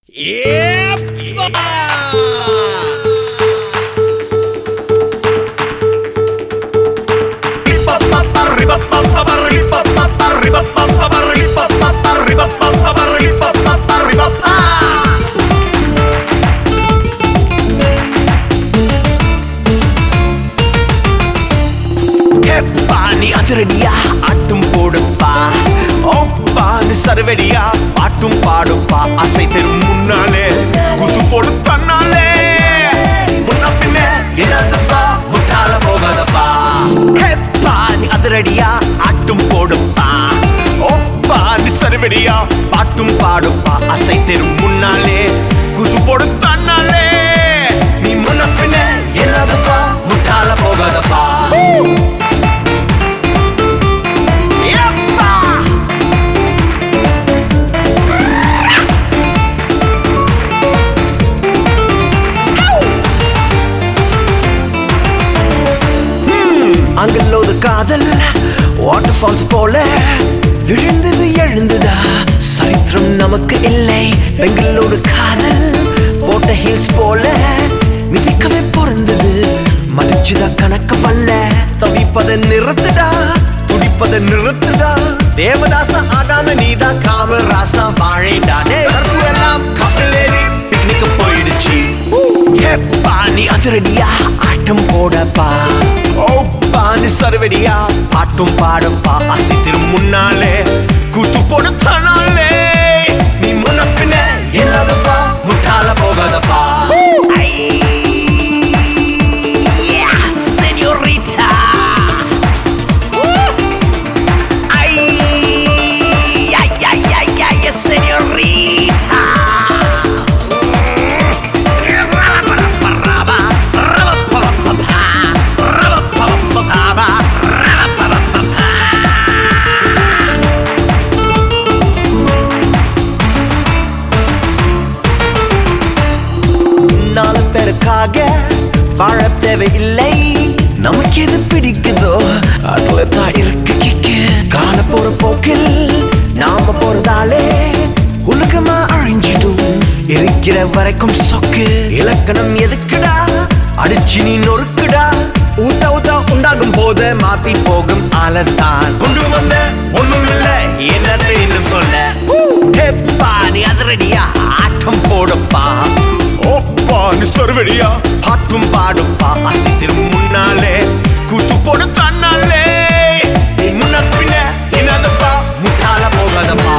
பாணி அதிரடியா ஆட்டும் போடுப்பா ஓப்பானு சரவெடியா பாட்டும் பாடுப்பா அசை தெரும் முன்னாலே குது போடு தன்னாலே முன்ன பின்ன இறந்துப்பா முட்டால போகாதப்பா பாணி அதிரடியா ஆட்டும் போடுப்பா ஓப்பானு சரவெடியா பாட்டும் பாடுப்பா அசை தெரும் முன்னாலே குது போடு தன்னாலே நீ முன்ன பின்ன இறந்துப்பா முட்டால போகாதப்பா Yeppa! அங்கல்லோது காதல் வாட்டர் ஃபால்ஸ் போல விழுந்தது எழுந்ததா சரித்திரம் நமக்கு இல்லை பெங்களூரு காதல் போட்ட ஹில்ஸ் போல மிதிக்கவே பொருந்தது மதிச்சுதா கணக்கு வல்ல தவிப்பதை நிறுத்துடா துடிப்பதை நிறுத்துடா தேவதாச ஆகாம நீதா காம ராசா வாழைடா டேய், கற்பு எல்லாம் கப்பலேறி பிக்னிக்கு போயிடுச்சு எப்பா நீ அதிரடியா ஆட்டம் போடப்பா ஓப்பா நீ சர்வடியா பாட்டும் பாடப்பா அசைத்திரும் முன்னாலே கூத்து போடு தனாலே நீ முன்ன பின்ன இல்லாதப்பா முட்டால போகாதப்பா Señorita Ay, ay, ay, ay, ay, señorita. நாலு பேருக்காக வாழ தேவையில்லை நமக்கு எது பிடிக்குதோ அதுல தான் இருக்கு கிக்கு காண போற போக்கில் நாம போறதாலே உலகமா அழிஞ்சிடும் இருக்கிற வரைக்கும் சொக்கு இலக்கணம் எதுக்குடா அடிச்சு நீ நொறுக்குடா ஊத்த ஊத்த உண்டாகும் போது மாத்தி போகும் ஆளத்தான் கொண்டு வந்த ஒண்ணும் இல்ல என்னன்னு சொல்ல ஹெப்பா நீ அதிரடியா ஆட்டம் போடுப்பா ஓப்பா நீ சர்வடியா பாட்டும் பாடுப்பா அசைத்திரும் முன்னாலே கூத்து போடு தன்னாலே நீ முன்ன பின்ன என்னதப்பா முட்டால போகாதப்பா